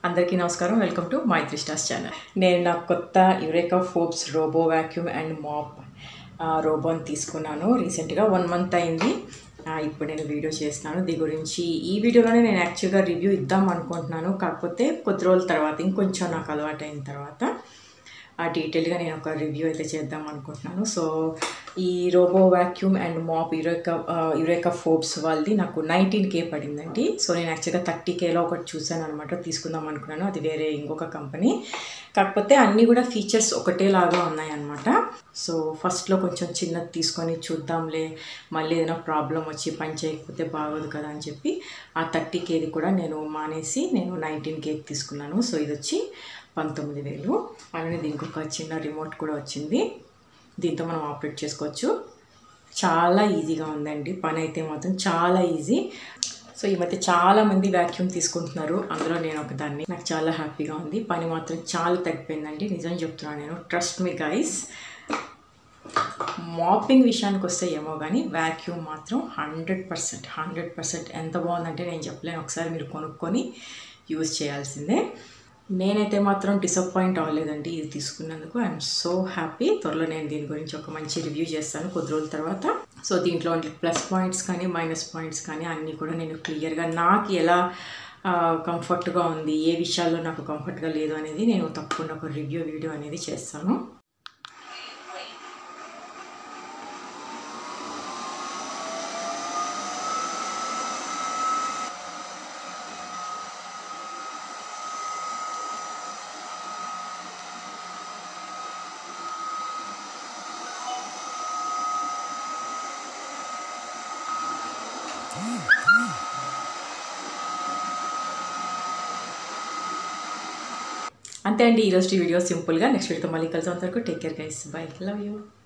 అందరికీ నమస్కారం welcome to my three stars channel నేను నా కొత్త Eureka Forbes robo vacuum and mop రోబోని తీసుకున్నాను రీసెంట్గా వన్ మంత్ అయింది ఆ, ఇప్పుడు నేను వీడియో చేస్తున్నాను దీని గురించి ఈ వీడియోలోనే నేను యాక్చువల్గా రివ్యూ ఇద్దాం అనుకుంటున్నాను కాకపోతే కొద్ది రోజుల తర్వాత ఇంకొంచెం నాకు అలవాటు అయిన తర్వాత ఆ డీటెయిల్గా నేను ఒక రివ్యూ అయితే చేద్దాం అనుకుంటున్నాను సో ఈ robo vacuum and mop Eureka Eureka Forbes వాళ్ళది నాకు నైన్టీన్ కే పడిందండి సో నేను యాక్చువల్గా థర్టీ కేలో ఒకటి చూసాను అనమాట తీసుకుందాం అనుకున్నాను అది వేరే ఇంకొక కంపెనీ కాకపోతే అన్నీ కూడా ఫీచర్స్ ఒకటేలాగా ఉన్నాయన్నమాట సో ఫస్ట్లో కొంచెం చిన్నది తీసుకొని చూద్దాంలే మళ్ళీ ఏదైనా ప్రాబ్లం వచ్చి పని చేయకపోతే బాగోదు కదా అని చెప్పి ఆ థర్టీ కేది కూడా నేను మానేసి నేను నైన్టీన్ కేక్ తీసుకున్నాను సో ఇది వచ్చి పంతొమ్మిది వేలు అలానే దీనికి ఒక చిన్న రిమోట్ కూడా వచ్చింది దీంతో మనం ఆపరేట్ చేసుకోవచ్చు చాలా ఈజీగా ఉందండి పని అయితే మాత్రం చాలా ఈజీ సో ఈ మధ్య చాలా మంది వ్యాక్యూమ్ తీసుకుంటున్నారు అందులో నేను ఒక దాన్ని నాకు చాలా హ్యాపీగా ఉంది పని మాత్రం చాలా తగ్గిపోయిందండి నిజం చెప్తున్నాను నేను ట్రస్ట్ మీ గైస్ మాపింగ్ విషయానికి వస్తే ఏమో కానీ వ్యాక్యూమ్ మాత్రం హండ్రెడ్ పర్సెంట్ హండ్రెడ్ పర్సెంట్ ఎంత బాగుందంటే నేను చెప్పలేను ఒకసారి మీరు కొనుక్కొని యూజ్ చేయాల్సిందే నేనైతే మాత్రం డిసప్పాయింట్ అవ్వలేదండి ఇది తీసుకున్నందుకు ఐఎమ్ సో హ్యాపీ త్వరలో నేను దీని గురించి ఒక మంచి రివ్యూ చేస్తాను కొద్ది రోజుల తర్వాత సో దీంట్లో ప్లస్ పాయింట్స్ కానీ మైనస్ పాయింట్స్ కానీ అన్నీ కూడా నేను క్లియర్గా నాకు ఎలా కంఫర్ట్గా ఉంది ఏ విషయాల్లో నాకు కంఫర్ట్గా లేదు అనేది నేను తప్పకుండా ఒక రివ్యూ వీడియో అనేది చేస్తాను అంతే అండి ఈరోజు వీడియో సింపుల్గా నెక్స్ట్ వీడియోతో మళ్ళీ కలిసి వరకు take care guys bye love you